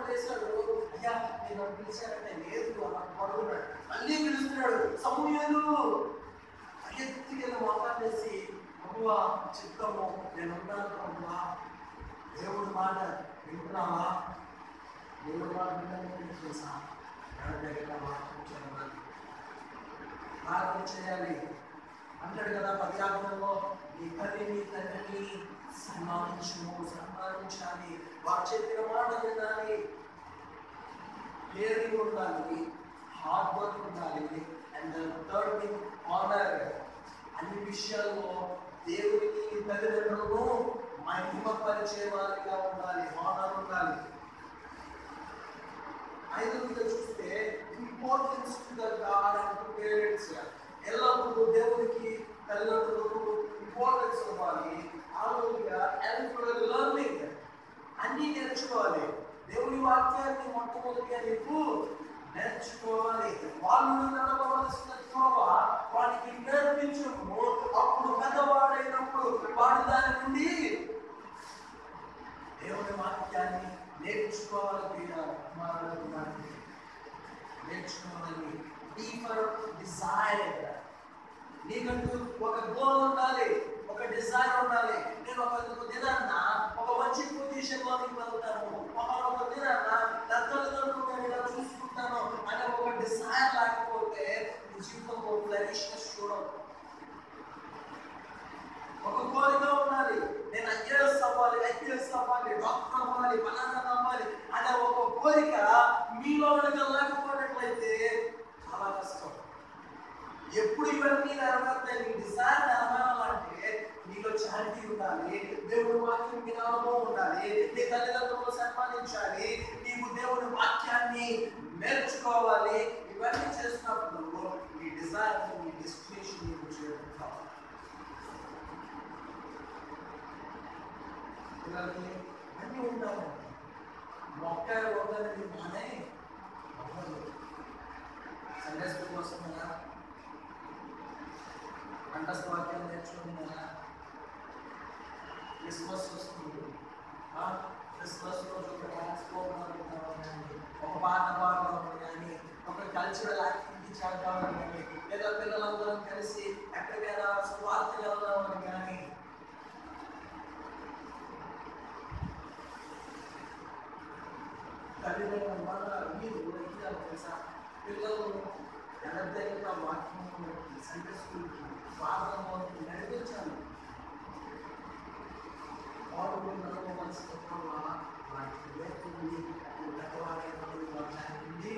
వేశాడు అయ్యా నేను నన్ను పిలిచానంటే లేదు అలా పడుకున్నాడు మళ్ళీ పిలుస్తున్నాడు సమూహలు ఎత్తుకెళ్ళి మోకాలు వేసి ప్రభువా చిత్తము నేను ఉన్నాను ప్రభువా దేవుడి మాట వింటున్నావా దేవుడి మాట వినడానికి చేసా దగ్గర ప్రార్థన ప్రార్థన చేయాలి అంటాడు కదా పర్యావరణంలో నీ తల్లి నీ తండ్రిని సన్మానించము సన్మానించాలి వారు చెప్పిన మాట వినాలి కేరింగ్ ఉండాలి హార్డ్ వర్క్ ఉండాలి అండ్ థర్డ్ థింగ్ ఆనర్ అన్ని విషయాల్లో దేవుడికి తల్లిదండ్రులను మహిమపరిచే వారిగా ఉండాలి ఆనర్ ఉండాలి ఐదవదిగా చూస్తే importance to the God and to parents ఎల్లప్పుడూ దేవునికి తల్లిదండ్రులకు ఇంపార్టెన్స్ ఇవ్వాలి ఆరోగ్యంగా అండ్ ఫర్ లర్నింగ్ అన్ని నేర్చుకోవాలి దేవుని వాక్యాన్ని మొట్టమొదటిగా నీకు నేర్చుకోవాలి వాళ్ళు నడవవలసిన త్రోవ వానికి నేర్పించము అప్పుడు పెద్దవాడైనప్పుడు వాడు దాని నుండి దేవుని వాక్యాన్ని నేర్చుకోవాలి ప్రియ కుమారుడు నేర్చుకోవాలి డీపర్ డిజైర్ నీకంటూ ఒక గోల్ ఉండాలి ఒక డిజైర్ ఉండాలి నేను ఒక దినాన్న ఒక మంచి పొజిషన్ లోకి వెళ్తాను ఒక ఒక దినాన్న నా తల్లిదండ్రులు నేను ఇలా చూసుకుంటాను అనే ఒక డిజైర్ లేకపోతే నీ జీవితంలో ఫ్లరిష్నెస్ చూడవు ఒక కోరిక ఉండాలి నేను ఐఏఎస్ అవ్వాలి ఐపీఎస్ అవ్వాలి డాక్టర్ అవ్వాలి బలానా అవ్వాలి అనే ఒక కోరిక మీలో కనుక లేకపోయినట్లయితే చాలా కష్టం ఎప్పుడు ఇవన్నీ నెరవేరుతాయి నీ డిజైర్ నెరవేరాలంటే నీలో చారిటీ ఉండాలి దేవుడి వాక్యం వినాలమో ఉండాలి నీ తల్లిదండ్రులను సన్మానించాలి నీవు దేవుడి వాక్యాన్ని నేర్చుకోవాలి ఇవన్నీ చేసినప్పుడు నీ డిజైర్ నీ డెస్టినేషన్ నీకు చేయడం కావాలి పిల్లలకి అన్నీ ఉండాలి మొక్క వద్దని మానే అవ్వదు సండే స్కూల్ వస్తుందా కంఠస్థ వాక్యం నేర్చుకుంటున్నారా క్రిస్మస్ వస్తుంది ఆ, క్రిస్మస్ రోజు ఒక డాన్స్ ప్రోగ్రామ్ కావాలి ఒక పాట పాడడం కానీ ఒక కల్చరల్ యాక్టివిటీ చేద్దామని కానీ లేదా పిల్లలందరం కలిసి ఎక్కడికైనా స్వార్థకి వెళ్దామని కానీ తల్లిదండ్రుల వల్ల మీరు ఏం చేయాలి తెలుసా పిల్లలు ఎనర్జైగా వాక్యం సండే స్కూల్కి ప్రార్థనలోకి నడిపించాలి వాళ్ళు నడవవలసిన వల్ల వారికి లేకుంది గతవారైనప్పుడు వాటి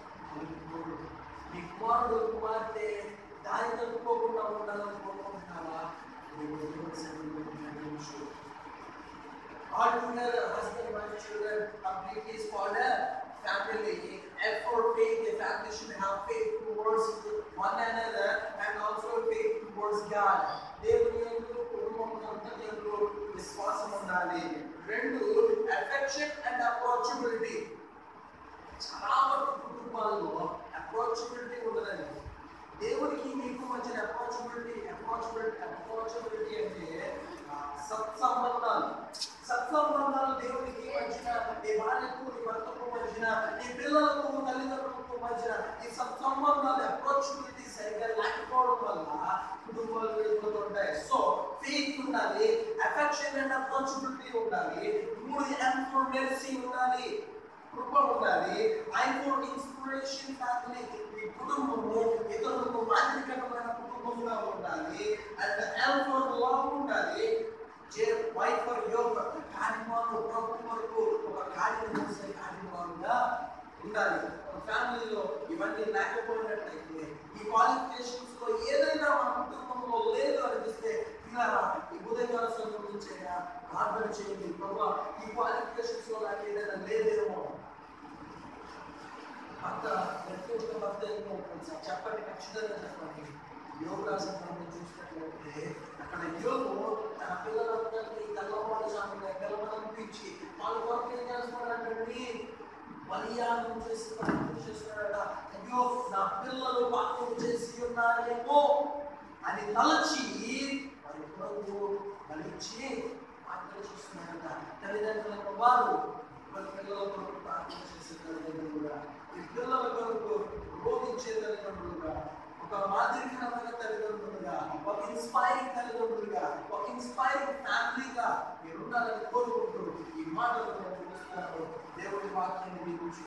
మీ కుమారుడు కుమార్తె దారి తప్పుకోకుండా ఉండాలని కోరుకుంటున్నావా నువ్వు దేవుని సన్నిధిలో నడిపించు all together, husband, wife, children, completely is called a family. And for faith, the family should have faith towards one another and also faith towards God. దేవుని యందు కుటుంబం అంతా యందు విశ్వాసం ఉండాలి రెండు అఫెక్షన్ అండ్ అప్రోచబిలిటీ చాలా వరకు కుటుంబాల్లో అప్రోచబిలిటీ ఉండదండి దేవుడికి మీకు మధ్యన అప్రోచబిలిటీ అప్రోచబిలిటీ అప్రోచబిలిటీ అంటే ఆ, సత్సంబంధాలు సత్సంబంధాలు దేవుడికి మధ్యన నీ భార్యకు నీ భర్తకు మధ్యన నీ పిల్లలకు తల్లిదండ్రులకు మధ్యన ఈ సత్సంబంధాలు అప్రోచబిలిటీ సరిగ్గా లేకపోవడం వల్ల కుటుంబాలు వెళ్ళిపోతుంటాయి సో ఫెయిత్ ఉండాలి అఫెక్షన్ అండ్ అప్రోచబిలిటీ ఉండాలి మూడు ఎంఫోర్ మెర్సీ ఉండాలి కృప ఉండాలి ఐ ఫోర్ ఇన్స్పిరేషన్ ఫ్యామిలీ మీ కుటుంబము ఇతరులకు మాదిరికరమైన కుటుంబంగా ఉండాలి అండ్ ఎల్ ఫోర్ లవ్ ఉండాలి జే వై ఫర్ యోగ కార్యక్రమాలు ప్రభు వరకు ఒక కార్యం చేసే కార్యక్రమాలుగా ఉండాలి ఒక ఫ్యామిలీలో ఇవన్నీ లేకపోయినట్లయితే ఈ క్వాలిఫికేషన్స్ లో ఏదైనా మన కుటుంబంలో లేదు అనిపిస్తే ఇలా ఈ ఉదయకాల సమయం నుంచి ప్రార్థన చేయండి ప్రభా ఈ క్వాలిఫికేషన్స్ లో నాకు ఏదైనా లేదేమో భర్త వ్యక్తిగత భర్త ఏమో కొంచెం చెప్పండి ఖచ్చితంగా చెప్పండి యోగాసన మనం చూసినట్లయితే అక్కడ యోగు తన పిల్లలందరినీ తెల్లవారు సామె పిలవనంపించి వాళ్ళ కొరకు ఏం చేస్తున్నాడంటే బలియాగం చేసి ప్రార్థన చేస్తున్నాడట అయ్యో నా పిల్లలు పాపం చేసి ఉన్నారేమో అని తలచి వారి కొరకు బలిచ్చి ప్రార్థన చేస్తున్నాడట తల్లిదండ్రులకు వారు మన పిల్లల కొరకు ప్రార్థన చేసే తల్లిదండ్రులుగా ఈ పిల్లల కొరకు రోధించే తల్లిదండ్రులుగా ఒక మాదిరికరమైన తల్లిదండ్రులుగా ఒక ఇన్స్పైరింగ్ తల్లిదండ్రులుగా ఒక ఇన్స్పైరింగ్ ఫ్యామిలీగా మీరు ఉండాలని కోరుకుంటూ ఈ మాటలు నేను ముగిస్తున్నాను దేవుడి వాక్యాన్ని మీకు